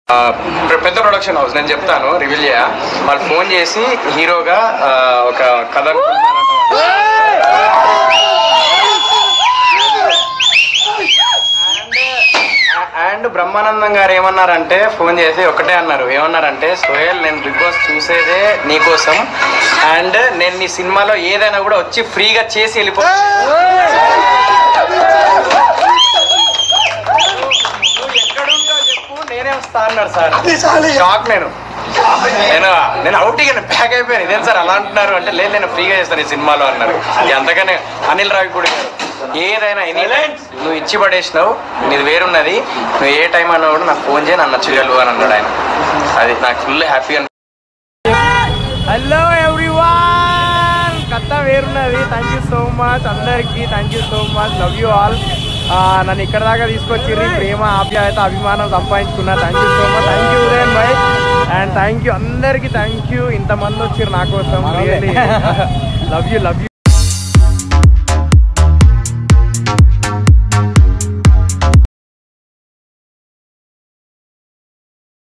ఆ, పెద్ద production house నేను చెప్తాను రివీల్ చేయ వాళ్ళు ఫోన్ చేసి హీరోగా ఆ, ఒక కథ అనుకుంటున్నారంట. అండ్ బ్రహ్మానందం గారు ఏమన్నారంటే ఫోన్ చేసి ఒకటే అన్నారు ఏమన్నారంటే సోహెల్ నేను బిగ్ బాస్ చూసేదే నీకోసం అండ్ నేను నీ సినిమాలో ఏదైనా కూడా వచ్చి ఫ్రీగా చేసి వెళ్ళిపో నువ్వు ఎక్కడుంటావు చెప్పు నేనే వస్తా అన్నాడు సార్ షాక్ నేను నేను నేను అవుట్ నేను బ్యాక్ అయిపోయాను ఇదేం సార్ అలా అంటున్నారు అంటే లేదు నేను ఫ్రీగా చేస్తాను ఈ సినిమాలో అన్నారు అంతగానే అనిల్ రావిపూడి గారు ఏదైనా ఎనీ నువ్వు ఇచ్చి పడేసినావు నీది వేరున్నది నువ్వు ఏ టైం అన్నా కూడా నాకు ఫోన్ చేయి నన్ను చేయగలవు అని అన్నాడు ఆయన అది నాకు ఫుల్ హ్యాపీ హలో ఎవ్రీవన్ కథ వేరున్నది థ్యాంక్ యూ సో మచ్ అందరికి thank you so much love you all నన్ను ఇక్కడ దాకా తీసుకొచ్చిర్రు ప్రేమ ఆప్యాయత అభిమానం సంపాదించుకున్నా thank you so much thank you Udayan bhai and thank you అందరికి థ్యాంక్ యూ ఇంతమంది వచ్చిర్రు నా కోసం really love you love you